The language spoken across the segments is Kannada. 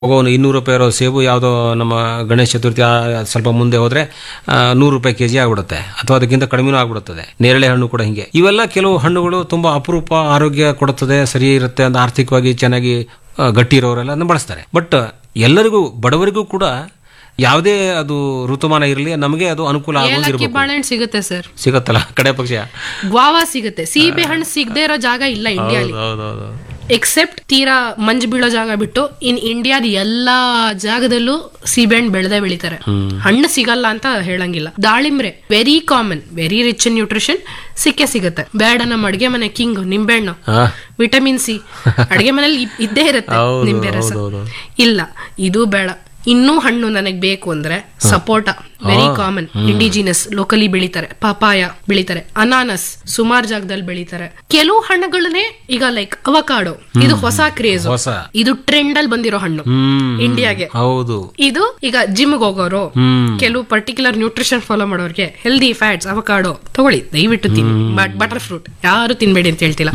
ಹೋಗೋನು ಇನ್ನೂರು ರೂಪಾಯಿ ಇರೋ ಸೇಬು ಯಾವುದೋ ನಮ್ಮ ಗಣೇಶ ಚತುರ್ಥಿ ಆ- ಸ್ವಲ್ಪ ಮುಂದೆ ಹೋದ್ರೆ ಆ, ನೂರು ರೂಪಾಯಿ ಕೆಜಿ ಆಗ್ಬಿಡುತ್ತೆ ಅಥವಾ ಅದಕ್ಕಿಂತ ಕಡಿಮೆನೂ ಆಗ್ಬಿಡುತ್ತದೆ ನೇರಳೆ ಹಣ್ಣು ಕೂಡ ಹಿಂಗೆ ಇವೆಲ್ಲ ಕೆಲವು ಹಣ್ಣುಗಳು ತುಂಬಾ ಅಪರೂಪ ಆರೋಗ್ಯ ಕೊಡುತ್ತದೆ ಸರಿ ಇರುತ್ತೆ ಅಂತ ಆರ್ಥಿಕವಾಗಿ ಚೆನ್ನಾಗಿ ಆ, ಗಟ್ಟಿ ಇರೋರೆಲ್ಲ ಅದನ್ನ ಬಳಸ್ತಾರೆ ಬಟ್ ಎಲ್ಲರಿಗೂ ಬಡವರಿಗೂ ಕೂಡ ಯಾವುದೇ ಅದು ಋತುಮಾನ ಇರಲಿ ನಮಗೆ ಅದು ಅನುಕೂಲ ಏಲಕ್ಕಿ ಆಗೋದಿರ್ಬೇಕು ಬಾಳೆಹಣ್ಣು ಸಿಗುತ್ತೆ ಸರ್ ಸಿಗತ್ತಲ್ಲ ಕಡೆ ಪಕ್ಷ ಗ್ವಾವಾ ಸಿಗುತ್ತೆ ಸೀಬೆ ಹಣ್ಣು ಸಿಗದೆ ಇರೋ ಜಾಗ ಇಲ್ಲ ಇಂಡಿಯಾಲಿ ಹೌದೌದು ಎಕ್ಸೆಪ್ಟ್ ತೀರಾ ಮಂಜು ಬೀಳೋ ಜಾಗ ಬಿಟ್ಟು ಇನ್ ಇಂಡಿಯಾದ ಎಲ್ಲಾ ಜಾಗದಲ್ಲೂ ಸೀಬೆಹಣ್ಣು ಬೆಳೆದೇ ಬೆಳಿತಾರೆ ಹಣ್ಣು ಸಿಗಲ್ಲ ಅಂತ ಹೇಳಂಗಿಲ್ಲ ದಾಳಿಂಬ್ರೆ very common very rich in nutrition ಸಿಕ್ಕೇ ಸಿಗುತ್ತೆ ಬೇಡ ನಮ್ಮ ಅಡ್ಗೆ ಮನೆ ಕಿಂಗ್ ನಿಂಬೆಹಣ್ಣು ಹಾ ವಿಟಮಿನ್ ಸಿ ಅಡ್ಗೆ ಮನೇಲಿ ಇ- ಇದ್ದೇ ಇರುತ್ತೆ ಹೌದು, ನಿಂಬೆ ರಸ ಹೌದು, ಇಲ್ಲ ಇದು ಬೇಡ ಇನ್ನೂ ಹಣ್ಣು ನನಗೆ ಬೇಕು ಅಂದ್ರೆ sapota very common indigenous locally ಬೆಳಿತಾರೆ ಪಪಾಯ ಬೆಳಿತಾರೆ ಅನಾನಸ್ ಸುಮಾರು ಜಾಗದಲ್ಲಿ ಬೆಳಿತಾರೆ ಕೆಲವು ಹಣ್ಣುಗಳನ್ನೇ ಈಗ ಲೈಕ್ ಅವಕಾಡೋ ಇದು ಹೊಸ ಕ್ರೇಜ್ ಹೊಸ ಇದು ಟ್ರೆಂಡ್ ಅಲ್ಲಿ ಬಂದಿರೋ ಹಣ್ಣು ಹ್ಮ್ ಇಂಡಿಯಾಗೆ ಹೌದು ಇದು ಈಗ ಜಿಮ್ಗೆ ಹೋಗೋರು ಹ್ಮ್ ಕೆಲವು ಪರ್ಟಿಕ್ಯುಲರ್ ನ್ಯೂಟ್ರಿಷನ್ ಫಾಲೋ ಮಾಡೋರಿಗೆ ಹೆಲ್ದಿ ಫ್ಯಾಟ್ಸ್ ಅವಕಾಡೋ ತಗೊಳ್ಳಿ ದಯವಿಟ್ಟು ತಿನ್ನಿ ಬಟ್ ಬಟರ್ ಫ್ರೂಟ್ ಯಾರು ತಿನ್ಬೇಡಿ ಅಂತ ಹೇಳ್ತಿಲ್ಲ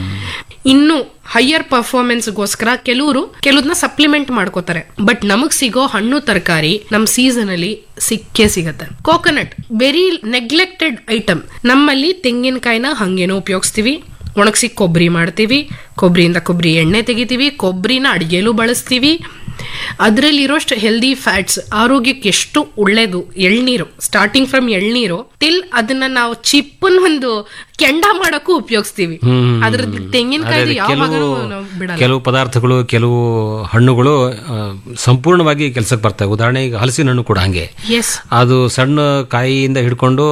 ಇನ್ನು ಹೈಯರ್ ಪರ್ಫಾರ್ಮೆನ್ಸ್ಗೋಸ್ಕರ ಕೆಲವರು ಕೆಲವ್ದನ್ನ ಸಪ್ಲಿಮೆಂಟ್ ಮಾಡ್ಕೋತಾರೆ ಬಟ್ ನಮಗ್ ಸಿಗೋ ಹಣ್ಣು ತರಕಾರಿ ನಮ್ ಸೀಸನ್ ಅಲ್ಲಿ ಸಿಕ್ಕೇ ಸಿಗತ್ತೆ ಕೋಕೋನಟ್ ವೆರಿ ನೆಗ್ಲೆಕ್ಟೆಡ್ ಐಟಮ್ ನಮ್ಮಲ್ಲಿ ತೆಂಗಿನಕಾಯಿನ ಹಂಗೇನೋ ಉಪಯೋಗಿಸ್ತೀವಿ ಒಣಗಿಸಿ ಕೊಬ್ಬರಿ ಮಾಡ್ತೀವಿ ಕೊಬ್ಬರಿಯಿಂದ ಕೊಬ್ಬರಿ ಎಣ್ಣೆ ತೆಗಿತೀವಿ ಕೊಬ್ಬರಿನ ಅಡಿಗೆಲೂ ಬಳಸ್ತೀವಿ ಅದರಲ್ಲಿರೋಷ್ಟು ಹೆಲ್ದಿ ಫ್ಯಾಟ್ಸ್ ಆರೋಗ್ಯಕ್ಕೆ ಎಷ್ಟು ಒಳ್ಳೇದು ಎಳ್ನೀರು ಸ್ಟಾರ್ಟಿಂಗ್ ಫ್ರಮ್ ಎಳ್ನೀರು ಟಿಲ್ ಅದನ್ನ ನಾವು ಚಿಪ್ಪನ್ ಒಂದು ಕೆಂಡ ಮಾಡಕ್ಕೂ ಉಪಯೋಗಿಸ್ತೀವಿ ಹ್ಮ್. ಅದ್ರ ತೆಂಗಿನಕಾಯಿ ಅದೇ ಯಾವ ಕೆಲವು ಭಾಗನೂ ನಾವು ಬಿಡಲ್ಲ ಕೆಲವು ಪದಾರ್ಥಗಳು ಕೆಲವು ಹಣ್ಣುಗಳು ಆ, ಸಂಪೂರ್ಣವಾಗಿ ಕೆಲಸಕ್ಕೆ ಬರ್ತವೆ ಉದಾಹರಣೆ ಈಗ ಹಲಸಿನ ಹಣ್ಣು ಕೂಡ ಹಂಗೆ ಎಸ್ ಅದು ಸಣ್ಣ ಕಾಯಿಯಿಂದ ಹಿಡ್ಕೊಂಡು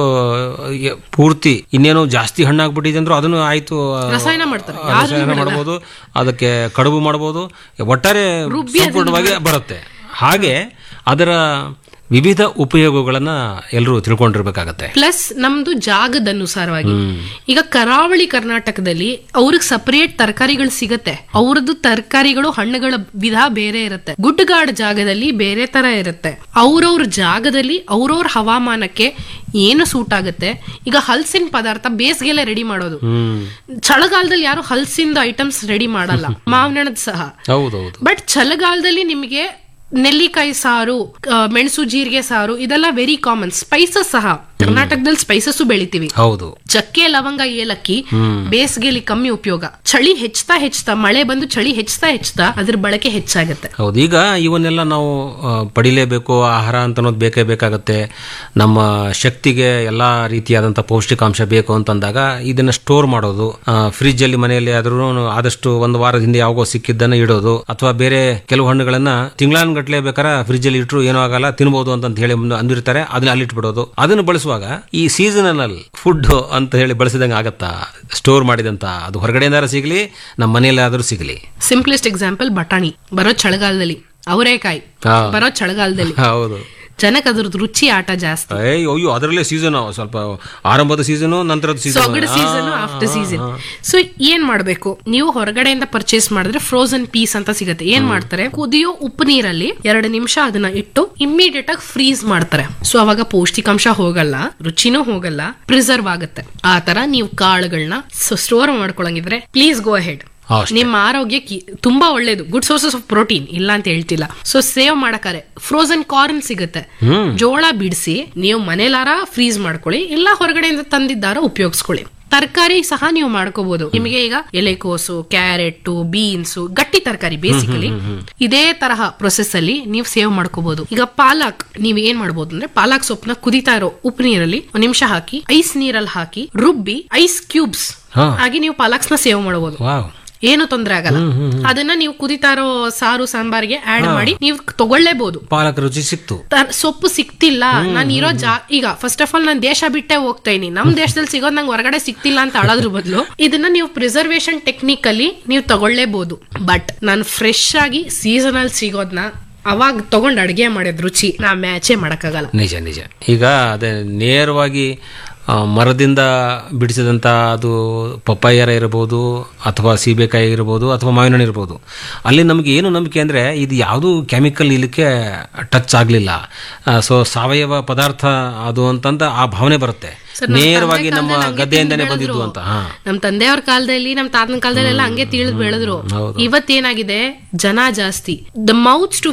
ಎ- ಪೂರ್ತಿ ಇನ್ನೇನೋ ಜಾಸ್ತಿ ಹಣ್ಣಾಗ್ಬಿಟ್ಟಿದೆ ಅಂದ್ರೂ ಅದನ್ನು ಆಯ್ತು ಆ, ರಸಾಯನ ಮಾಡ್ತಾರೆ ಆ, ರಸಾಯನ ಮಾಡ್ಬೋದು ಅದಕ್ಕೆ ಕಡುಬು ಮಾಡ್ಬೋದು ಒಟ್ಟಾರೆ ಸಂಪೂರ್ಣವಾಗಿ ಬರುತ್ತೆ ಹಾಗೆ ಅದರ ವಿವಿಧ ಉಪಯೋಗಗಳನ್ನ ಎಲ್ಲರೂ ತಿಳ್ಕೊಂಡಿರ್ಬೇಕಾಗತ್ತೆ ಪ್ಲಸ್ ನಮ್ದು ಜಾಗದ ಅನುಸಾರವಾಗಿ ಈಗ ಕರಾವಳಿ ಕರ್ನಾಟಕದಲ್ಲಿ ಅವ್ರಿಗೆ ಸಪರೇಟ್ ತರಕಾರಿಗಳು ಸಿಗತ್ತೆ ಅವ್ರದ್ದು ತರಕಾರಿಗಳು ಹಣ್ಣುಗಳ ವಿಧ ಬೇರೆ ಇರುತ್ತೆ ಗುಡ್ಡಗಾಡು ಜಾಗದಲ್ಲಿ ಬೇರೆ ತರ ಇರುತ್ತೆ ಅವ್ರವ್ರ ಜಾಗದಲ್ಲಿ ಅವ್ರವ್ರ ಹವಾಮಾನಕ್ಕೆ ಏನು ಸೂಟ್ ಆಗುತ್ತೆ ಈಗ ಹಲ್ಸಿನ ಪದಾರ್ಥ ಬೇಸಿಗೆಲೆ ರೆಡಿ ಮಾಡೋದು ಹ್ಮ್ ಚಳಿಗಾಲದಲ್ಲಿ ಯಾರು ಹಲ್ಸಿಂದ ಐಟಮ್ಸ್ ರೆಡಿ ಮಾಡಲ್ಲ ಮಾವಿನಣ್ಣದ ಸಹ ಹೌದೌದು ಬಟ್ ಚಳಿಗಾಲದಲ್ಲಿ ನಿಮಗೆ ನೆಲ್ಲಿಕಾಯಿ ಸಾರು ಆ, ಮೆಣಸು ಜೀರಿಗೆ ಸಾರು ಇದೆಲ್ಲ ವೆರಿ ಕಾಮನ್ ಸ್ಪೈಸಸ್ ಸಹ ಕರ್ನಾಟಕದಲ್ಲಿ ಸ್ಪೈಸಸ್ ಬೆಳಿತೀವಿ ಹೌದು ಚಕ್ಕೆ ಲವಂಗ ಏಲಕ್ಕಿ ಬೇಸಿಗೆಲಿ ಕಮ್ಮಿ ಉಪಯೋಗ ಚಳಿ ಹೆಚ್ಚುತ್ತಾ ಹೆಚ್ಚುತ್ತಾ ಮಳೆ ಬಂದು ಚಳಿ ಹೆಚ್ಚುತ್ತಾ ಹೆಚ್ಚುತ್ತಾ ಅದ್ರ ಬಳಕೆ ಹೆಚ್ಚಾಗುತ್ತೆ ಹೌದು ಈಗ ಇವನ್ನೆಲ್ಲ ನಾವು ಆ, ಪಡಿಲೇಬೇಕು ಆಹಾರ ಅಂತ ಅನ್ನೋದು ಬೇಕೇ ಬೇಕಾಗತ್ತೆ ನಮ್ಮ ಶಕ್ತಿಗೆ ಎಲ್ಲಾ ರೀತಿಯಾದಂಥ ಪೌಷ್ಟಿಕಾಂಶ ಬೇಕು ಅಂತಂದಾಗ ಇದನ್ನ ಸ್ಟೋರ್ ಮಾಡೋದು ಫ್ರಿಜ್ ಅಲ್ಲಿ ಮನೆಯಲ್ಲಿ ಆದ್ರೂ ಆದಷ್ಟು ಒಂದು ವಾರದ ಹಿಂದೆ ಯಾವಾಗೋ ಸಿಕ್ಕಿದ್ದನ್ನ ಇಡೋದು ಅಥವಾ ಬೇರೆ ಕೆಲವು ಹಣ್ಣುಗಳನ್ನ ತಿಂಗಳಾನ್ಗಟ್ಲೆ ಬೇಕಾದ್ರೆ ಫ್ರಿಜ್ ಅಲ್ಲಿ ಇಟ್ಟರು ಏನೂ ಆಗಲ್ಲ ತಿನ್ಬೋದು ಅಂತ ಹೇಳಿ ಮುಂದೆ ಅಂದಿರ್ತಾರೆ ಅದನ್ನ ಅಲ್ಲಿ ಇಟ್ಬಿಡೋದು ಅದನ್ನು ಬಳಸುವಾಗ ಈ ಸೀಸನಲ್ ಫುಡ್ ಅಂತ ಹೇಳಿ ಬಳಸಿದಂಗೆ ಆಗತ್ತಾ ಸ್ಟೋರ್ ಮಾಡಿದಂತ ಅದು ಹೊರಗಡೆಯಿಂದಾರ ಸಿಗಲಿ ನಮ್ಮ ಮನೆಯಲ್ಲಿ ಆದ್ರೂ ಸಿಗಲಿ ಸಿಂಪ್ಲೆಸ್ಟ್ ಎಕ್ಸಾಂಪಲ್ ಬಟಾಣಿ ಬರೋ ಚಳಿಗಾಲದಲ್ಲಿ ಅವರೇಕಾಯಿ ಹಾ. ಬರೋ ಚಳಿಗಾಲದಲ್ಲಿ ಹೌದು ಜನಕ್ಕೆ ಅದ್ರದ್ದು ರುಚಿ ಆಟ ಜಾಸ್ತಿ ಅಯ್ಯೋ ಅಯ್ಯೋ ಅದರಲ್ಲೇ ಸೀಸನ್ ಸ್ವಲ್ಪ ಆರಂಭದ ಸೀಸನು ನಂತರದ ಸೀಸನ್ ಸೊಗಡು ಸೀಸನ್ ಆಫ್ಟರ್ ಸೀಸನ್ ಸೊ ಏನ್ ಮಾಡ್ಬೇಕು ನೀವು ಹೊರಗಡೆಯಿಂದ ಪರ್ಚೇಸ್ ಮಾಡಿದ್ರೆ ಫ್ರೋಸನ್ ಪೀಸ್ ಅಂತ ಸಿಗುತ್ತೆ ಏನ್ ಮಾಡ್ತಾರೆ ಕುದಿಯೋ ಉಪ್ಪು ನೀರಲ್ಲಿ ಎರಡು ನಿಮಿಷ ಅದನ್ನ ಇಟ್ಟು ಇಮ್ಮಿಡಿಯೇಟ್ ಆಗಿ ಫ್ರೀಸ್ ಮಾಡ್ತಾರೆ ಸೊ ಅವಾಗ ಪೌಷ್ಟಿಕಾಂಶ ಹೋಗಲ್ಲ ರುಚಿನೂ ಹೋಗಲ್ಲ ಪ್ರಿಸರ್ವ್ ಆಗುತ್ತೆ ಆ ತರ ನೀವು ಕಾಳುಗಳನ್ನ ಸ್ಟೋರ್ ಮಾಡ್ಕೊಳಂಗಿದ್ರೆ ಪ್ಲೀಸ್ ಗೋ ಹೆಡ್ ಅಷ್ಟೇ. ನಿಮ್ಮ ಆರೋಗ್ಯಕ್ಕೆ ತುಂಬಾ ಒಳ್ಳೇದು ಗುಡ್ ಸೋರ್ಸಸ್ ಆಫ್ ಪ್ರೋಟೀನ್ ಇಲ್ಲ ಅಂತ ಹೇಳ್ತಿಲ್ಲ ಸೊ ಸೇವ್ ಮಾಡಕಾರೆ ಫ್ರೋಸನ್ ಕಾರ್ನ್ ಸಿಗುತ್ತೆ ಜೋಳ ಬಿಡಿಸಿ ನೀವು ಮನೇಲಾರ ಫ್ರೀಸ್ ಮಾಡ್ಕೊಳ್ಳಿ ಇಲ್ಲ ಹೊರಗಡೆಯಿಂದ ತಂದಿದ್ದಾರ ಉಪಯೋಗಿಸ್ಕೊಳ್ಳಿ ತರಕಾರಿ ಸಹ ನೀವು ಮಾಡ್ಕೋಬಹುದು ನಿಮಗೆ ಈಗ ಎಲೆಕೋಸು ಕ್ಯಾರೆಟ್ ಬೀನ್ಸ್ ಗಟ್ಟಿ ತರಕಾರಿ ಬೇಸಿಕಲಿ ಇದೇ ತರಹ ಪ್ರೊಸೆಸ್ ಅಲ್ಲಿ ನೀವು ಸೇವ್ ಮಾಡ್ಕೋಬಹುದು ಈಗ ಪಾಲಕ್ ನೀವು ಏನ್ ಮಾಡ್ಬೋದು ಅಂದ್ರೆ ಪಾಲಕ್ ಸೊಪ್ಪನ್ನ ಕುದಿತಾ ಇರೋ ಉಪ್ಪು ನೀರಲ್ಲಿ ಒಂದ್ ನಿಮಿಷ ಹಾಕಿ ಐಸ್ ನೀರಲ್ಲಿ ಹಾಕಿ ರುಬ್ಬಿ ಐಸ್ ಕ್ಯೂಬ್ಸ್ ಹಾ. ಆಗಿ ನೀವು ಪಾಲಕ್ಸ್ ನ ಸೇವ್ ಮಾಡಬಹುದು ವಾವ್ ಏನು ತೊಂದರೆ ಆಗಲ್ಲ ಅದನ್ನ ನೀವು ಕುದಿತಾ ಇರೋ ಸಾರು ಸಾಂಬಾರ್ಗೆ ಆಡ್ ಮಾಡಿ ನೀವು ತಗೊಳ್ಳೇಬಹುದು ಪಾಲಕ ರುಚಿ ಸಿಕ್ತು ತ- ಸೊಪ್ಪು ಸಿಕ್ತಿಲ್ಲ ನಾನು ಇರೋ ಜಾ ಈಗ ಫಸ್ಟ್ ಆಫ್ ಆಲ್ ನಾನು ದೇಶ ಬಿಟ್ಟೆ ಹೋಗ್ತಾ ಇದೀನಿ ನಮ್ ದೇಶದಲ್ಲಿ ಸಿಗೋದು ನಂಗೆ ಹೊರಗಡೆ ಸಿಕ್ತಿಲ್ಲ ಅಂತ ಅಳೋದ್ರ ಬದಲು ಇದನ್ನ ನೀವು ಪ್ರಿಸರ್ವೇಶನ್ ಟೆಕ್ನಿಕ್ ಅಲ್ಲಿ ನೀವು ತಗೊಳ್ಳೇಬಹುದು ಬಟ್ ನಾನು ಫ್ರೆಶ್ ಆಗಿ ಸೀಸನಲ್ ಸಿಗೋದ್ನ ಅವಾಗ ತಗೊಂಡ್ ಅಡಿಗೆ ಮಾಡಿದ ರುಚಿ ನಾ ಮ್ಯಾಚೇ ಮಾಡಕ್ಕಾಗಲ್ಲ ನಿಜ ನಿಜ ಈಗ ಅದೇ ನೇರವಾಗಿ ಆ, ಮರದಿಂದ ಬಿಡಿಸಿದಂಥ ಅದು ಪಪ್ಪಾಯರ ಇರ್ಬೋದು ಅಥವಾ ಸೀಬೆಕಾಯಿ ಇರ್ಬೋದು ಅಥವಾ ಮಾವಿನ ಹಣ್ಣು ಇರ್ಬೋದು ಅಲ್ಲಿ ನಮಗೆ ಏನು ನಂಬಿಕೆ ಅಂದರೆ ಇದು ಯಾವುದೂ ಕೆಮಿಕಲ್ ಇಲ್ಲಕ್ಕೆ ಟಚ್ ಆಗಲಿಲ್ಲ ಸೊ ಸಾವಯವ ಪದಾರ್ಥ ಅದು ಅಂತಂದ ಆ ಭಾವನೆ ಬರುತ್ತೆ ಸರ್, ನಮ್ಮ ನೇರವಾಗಿ ತಂದೆ ನಮ್ಮ ಕಾಲದಲ್ಲಿ ಹಂಗೆ ಗದ್ದೆಯಿಂದನೇ ತಿಂದು ಬಂದಿದ್ದು ಬೆಳೆದ್ರು. ಅಂತ ಹಾ ನಮ್ ತಂದೆಯವ್ರ ಕಾಲದಲ್ಲಿ ನಮ್ ತಾತನ ಕಾಲದಲ್ಲಿ ಎಲ್ಲ ಹಂಗೆ ತಿಳಿದ್ ಬೆಳೆದ್ರು ಹೌದು. ಇವತ್ತೇನಾಗಿದೆ ಜನ ಜಾಸ್ತಿ ದ ಮೌತ್ಸ್ ಟು